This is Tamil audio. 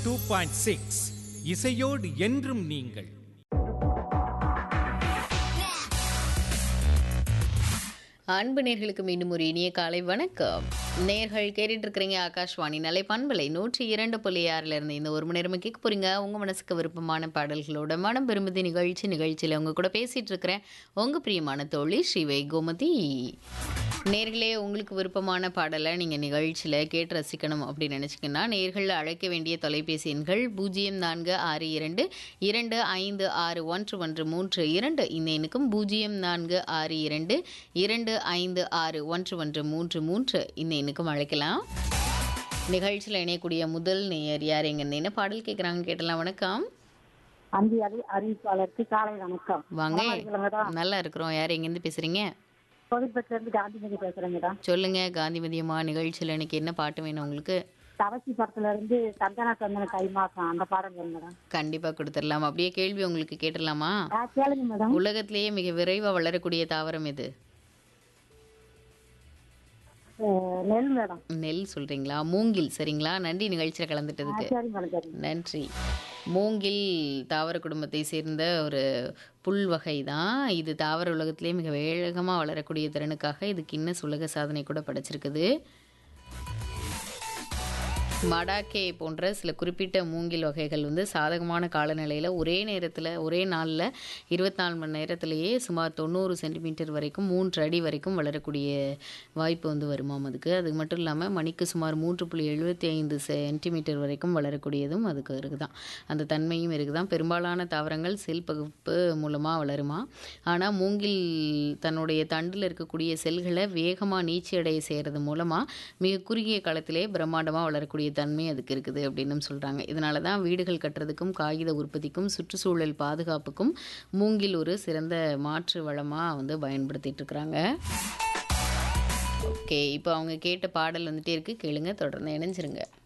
டூ பாயிண்ட் சிக்ஸ் இசையோடு என்றும் நீங்கள் அன்பு நேர்களுக்கு மீண்டும் ஒரு இனிய காலை வணக்கம் நேர்கள் கேட்டுட்டு இருக்கிறீங்க ஆகாஷ்வாணி நிலை பண்பலை நூற்றி இரண்டு புள்ளி ஆறுல இருந்து இந்த ஒரு மணி நேரம் கேட்க போறீங்க உங்க மனசுக்கு விருப்பமான பாடல்களோட மனம் பெருமதி நிகழ்ச்சி நிகழ்ச்சியில உங்க கூட பேசிட்டு இருக்கிறேன் உங்க பிரியமான தோழி ஸ்ரீவை கோமதி நேர்களே உங்களுக்கு விருப்பமான பாடலை நீங்கள் நிகழ்ச்சியில் கேட்டு ரசிக்கணும் அப்படின்னு நினச்சிங்கன்னா நேர்கள் அழைக்க வேண்டிய தொலைபேசி எண்கள் பூஜ்ஜியம் நான்கு ஆறு இரண்டு இரண்டு ஐந்து ஆறு ஒன்று ஒன்று மூன்று இரண்டு இந்த எண்ணுக்கும் பூஜ்ஜியம் நான்கு ஆறு இரண்டு இரண்டு ஐந்து ஆறு ஒன்று ஒன்று மூன்று மூன்று இந்த எண்ணுக்கும் அழைக்கலாம் நிகழ்ச்சியில் இணையக்கூடிய முதல் நேயர் யார் எங்க என்ன பாடல் கேட்குறாங்க கேட்டலாம் வணக்கம் அந்தி அறி அறிவிப்பாளருக்கு காலை வணக்கம் வாங்க நலமா இருக்கீங்களா? நல்லா இருக்கிறோம் யார் எங்கேருந்து பேசுகிறீங்க கோவில்பட்டில இருந்து காந்திமதி பேசுறேங்கடா சொல்லுங்க காந்திமதியம்மா நிகழ்ச்சியில் எனக்கு என்ன பாட்டு வேணும் உங்களுக்கு தவசி படத்துல இருந்து சந்தன சந்தன தை மாசம் அந்த பாடம் மேடம் கண்டிப்பா கொடுத்துடலாம் அப்படியே கேள்வி உங்களுக்கு கேட்டுடலாமா ஆ கேளுங்க மேடம் உலகத்திலேயே மிக விரைவா வளரக்கூடிய தாவரம் எது அஹ், நெல் மேடம் நெல் சொல்றீங்களா மூங்கில் சரிங்களா நன்றி நிகழ்ச்சியில் ஆ, கலந்துட்டதுக்கு சரி மேடம் சரி நன்றி மூங்கில் தாவர குடும்பத்தை சேர்ந்த ஒரு புல் வகை தான் இது தாவர உலகத்திலே மிக வேகமாக வளரக்கூடிய திறனுக்காக இது கின்னஸ் உலக சாதனை கூட படைச்சிருக்குது மடாக்கே போன்ற சில குறிப்பிட்ட மூங்கில் வகைகள் வந்து சாதகமான காலநிலையில் ஒரே நேரத்தில் ஒரே நாளில் இருபத்தி நாலு மணி நேரத்திலேயே சுமார் தொண்ணூறு சென்டிமீட்டர் வரைக்கும் மூன்று அடி வரைக்கும் வளரக்கூடிய வாய்ப்பு வந்து வருமாம் அதுக்கு அது மட்டும் இல்லாமல் மணிக்கு சுமார் மூன்று புள்ளி எழுபத்தி ஐந்து சென்டிமீட்டர் வரைக்கும் வளரக்கூடியதும் அதுக்கு இருக்குதான் அந்த தன்மையும் இருக்குதான் பெரும்பாலான தாவரங்கள் செல் பகுப்பு மூலமாக வளருமா ஆனால் மூங்கில் தன்னுடைய தண்டில் இருக்கக்கூடிய செல்களை வேகமாக நீச்சி அடைய செய்கிறது மூலமாக மிக குறுகிய காலத்திலே பிரம்மாண்டமாக வளரக்கூடிய தன்மை அதுக்கு இருக்குது அப்படின்னு சொல்கிறாங்க இதனால தான் வீடுகள் கட்டுறதுக்கும் காகித உற்பத்திக்கும் சுற்றுச்சூழல் பாதுகாப்புக்கும் மூங்கில் ஒரு சிறந்த மாற்று வளமாக வந்து பயன்படுத்திட்டு இருக்கிறாங்க ஓகே இப்போ அவங்க கேட்ட பாடல் வந்துட்டே இருக்கு கேளுங்க தொடர்ந்து இணைஞ்சிருங்க